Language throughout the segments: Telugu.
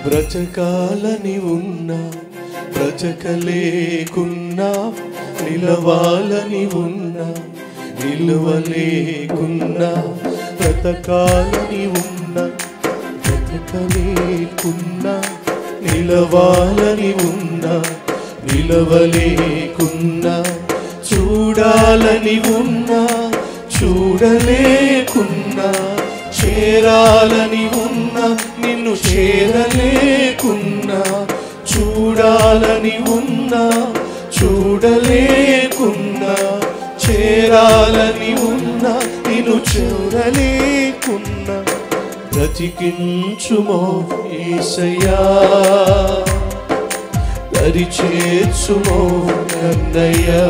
బ్రతకాలని ఉన్నా బ్రతకలేకున్నా నిలవాలని ఉన్నా నిలువలేకున్నా బ్రతకాలని ఉన్నా బ్రతకలేకున్నా నిలవాలని ఉన్నా నిలవలేకున్నా చూడాలని ఉన్నా చూడలేకున్నా చేరాలని ఉన్నా నిన్ను చేరలేకున్నా చూడాలని ఉన్నా చూడలేకున్నా చేరాలని ఉన్నా నిన్ను చూడలేకున్నా బ్రతికించుమో ఏసయ్యా దరి చేర్చుమో కన్నయ్యా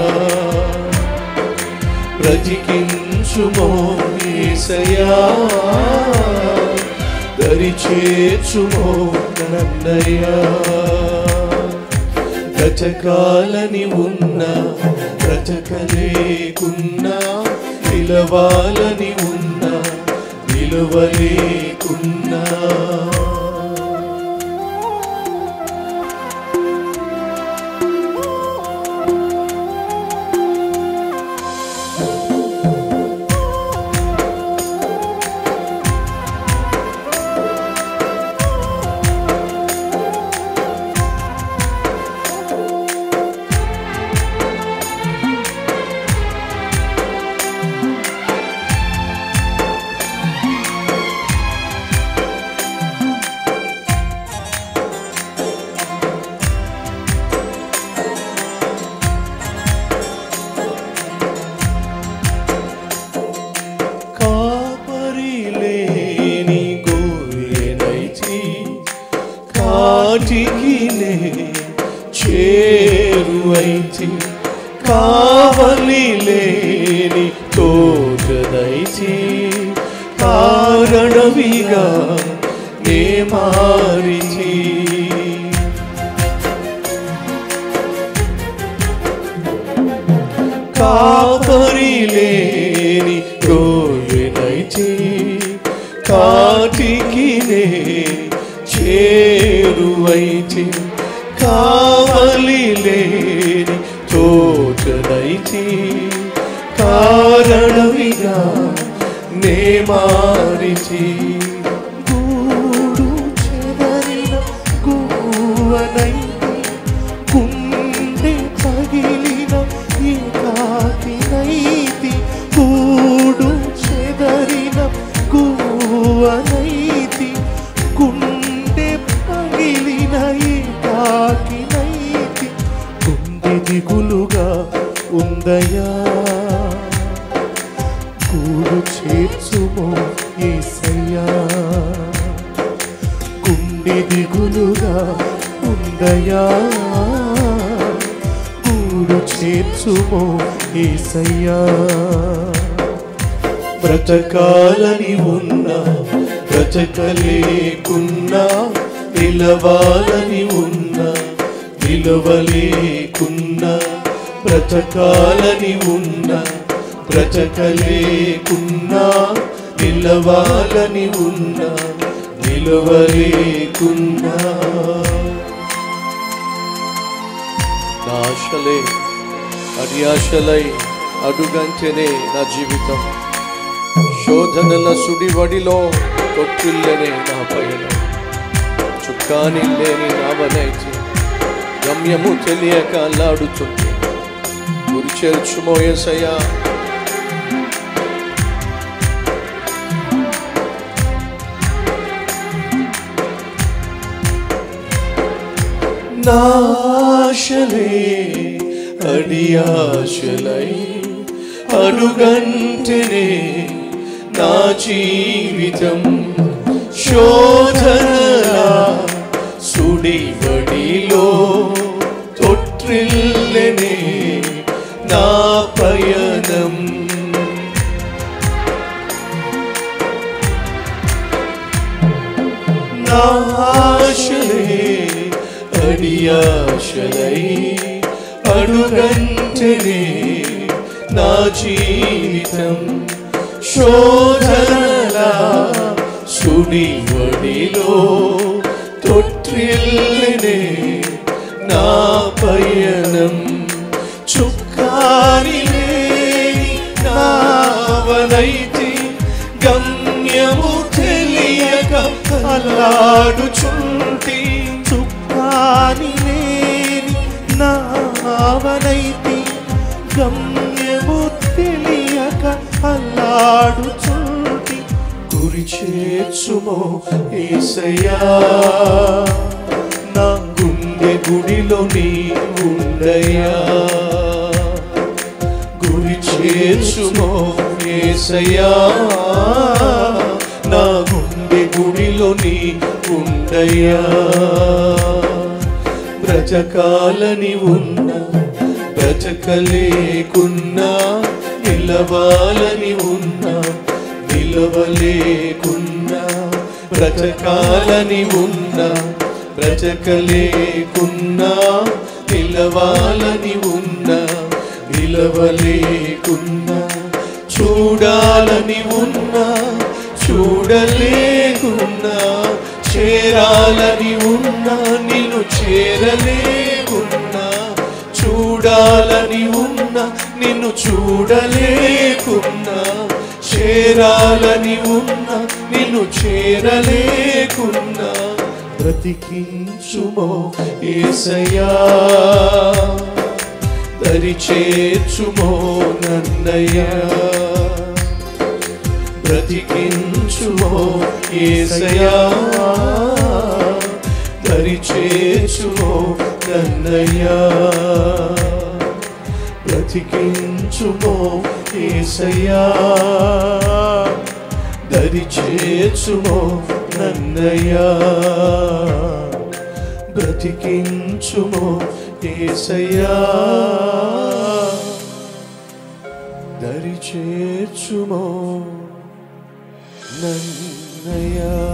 బ్రతికించుమో ఏసయ్యా దరి చేర్చుమో కన్నయ్యా బ్రతకాలని ఉన్నా బ్రతకలేకున్నా నిలవాలని ఉన్నా నిలవలేకున్నా కాపరి లేని గోరెనైచి కాటికి నే చేరువైచి కావలి లేని తోటనైచి కారణవిగా నే మారిచి కాపరి లేని గోవినైచి కాటికి నే చేరువైచి కావలి లేని తోటనైచి కారణమిగా నే మారిచి గూడు చెదరిన గువ్వనైతి గుండె పగిలిన ఏకాకినైతి కూడు చెదరిన గువ్వనైతి గుండె పగిలిన ఏకాకినైతి గుండె దిగులుగా ఉందయా కూడు చేర్చుమో ఏసయ్యా గుండె దిగులుగా ఉందయా గూడు చేర్చుమో ఏసయ్యా బ్రతకాలని ఉన్నా బ్రతకలేకున్నా నిలవాలని ఉన్నా నిలవలేకున్నా బ్రతకాలని ఉన్నా బ్రతకలేకున్నా నిలవాలని ఉన్నా నిలవలేకున్నా నా ఆశలే అడియాశలై అడుగంచెనే నా జీవితం శోధనల సుడివడిలో తొట్టిల్లనే నా పయనం చుక్కాని లేని నావనైచి గమ్యము తెలియక అల్లాడుతుంది గురి చేర్చుమో ఏసయ్యా నాశలే అడియాశలై అడుగంటనే నా జీవితం శోధనలా సుడివడిలో తొట్టిల్లనే నా పయనం నాశలే అడియాశలై అడుగంటనే నా జీవితం శోధనలా సుడివడిలో తొట్టి త్రిల్లనే నా పయనం చుక్కాని లేని నావనైతి గమ్యము తెలియక అల్లాడుచుంటి చుక్కాని లేని నావనైతి గమ్యము తెలియక అల్లాడుచుంటి గురి చేర్చుమో ఏసయ్యా నా గుండె గుడిలో నీ ఉండయా గురి చేర్చుమో ఏసయ్యా నా గుండె గుడిలో నీ ఉండయా బ్రజకాలని ఉన్న బ్రజకలేకున్నా నిలవాలని ఉన్నా నిలవలేకున్నా బ్రజకాలని ఉన్నా బ్రజకలేకున్నా నిలవాలని ఉన్నా నిలవలేకున్నా చూడాలని ఉన్నా చూడలేకున్నా చేరాలని ఉన్నా నిన్ను చేరలేకున్నా చూడాలని ఉన్నా నిన్ను చూడలేకున్నా చేరాలని ఉన్నా నిన్ను చేరలేకున్నా బ్రతికించుమో ఏసయ్యా దరి చేర్చుమో నన్నయ్యా బ్రతికించుమో ఏసయ్యా దరి చేర్చుమో నన్నయ్యా బ్రతికించుమో ఏసయ్యా దరి చేర్చుమో నన్నయ్యా బ్రతికించుమో ఏసయ్యా దరి చేర్చుమో నన్నయ్యా